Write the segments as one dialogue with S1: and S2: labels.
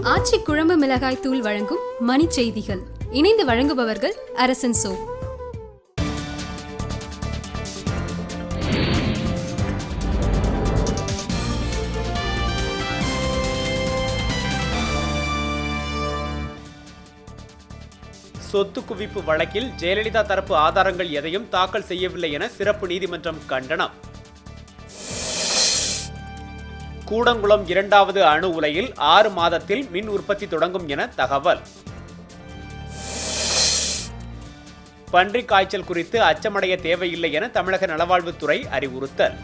S1: ஆச்சி குழம்பு மிளகாய் தூள் வழங்கும் மணி செய்திகள் இணைந்து வழங்குபவர்கள் அரசன் சோ
S2: சொத்து குவிப்பு வழக்கில் ஜெயலலிதா தரப்பு ஆதாரங்கள் எதையும் தாக்கல் செய்யவில்லை என சிறப்பு நீதிமன்றம் கண்டனம் கூடங்குளம் இரண்டாவது அணு உலையில் ஆறு மாதத்தில் மின் உற்பத்தி தொடங்கும் என தகவல் பன்றிக் காய்ச்சல் குறித்து அச்சமடைய தேவையில்லை என தமிழக நலவாழ்வுத்துறை அறிவுறுத்தல்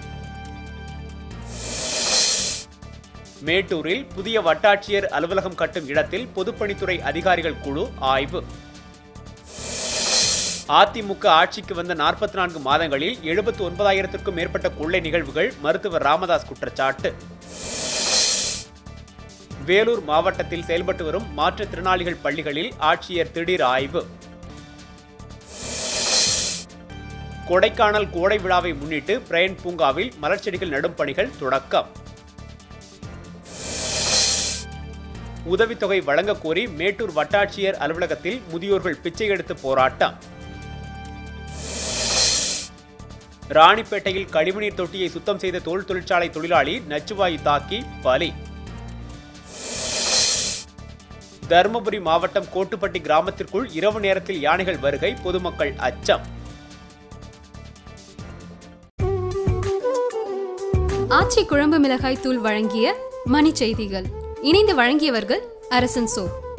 S2: மேட்டூரில் புதிய வட்டாட்சியர் அலுவலகம் கட்டும் இடத்தில் பொதுப்பணித்துறை அதிகாரிகள் குழு ஆய்வு அதிமுக ஆட்சிக்கு வந்த நாற்பத்தி நான்கு மாதங்களில் எழுபத்தி ஒன்பதாயிரத்திற்கும் மேற்பட்ட கொள்ளை நிகழ்வுகள் மருத்துவர் ராமதாஸ் குற்றச்சாட்டு வேலூர் மாவட்டத்தில் செயல்பட்டு வரும் மாற்றுத்திறனாளிகள் பள்ளிகளில் ஆட்சியர் திடீர் ஆய்வு கொடைக்கானல் கோடை விழாவை முன்னிட்டு பிரையன் பூங்காவில் மலர்ச்செடிகள் நடும் பணிகள் தொடக்கம் உதவித்தொகை வழங்கக் கோரி மேட்டூர் வட்டாட்சியர் அலுவலகத்தில் முதியோர்கள் பிச்சை எடுத்து போராட்டம் ராணிப்பேட்டையில் கழிவுநீர் தொட்டியை சுத்தம் செய்த தோல் தொழிற்சாலை தொழிலாளி நச்சுவாயு தாக்கி பலி தருமபுரி மாவட்டம் கோட்டுப்பட்டி கிராமத்திற்குள் இரவு நேரத்தில் யானைகள் வருகை பொதுமக்கள் அச்சம்
S1: ஆச்சி குழம்பு மிளகாய் தூள் வழங்கிய மணி செய்திகள் இணைந்து வழங்கியவர்கள் அரசன் சோ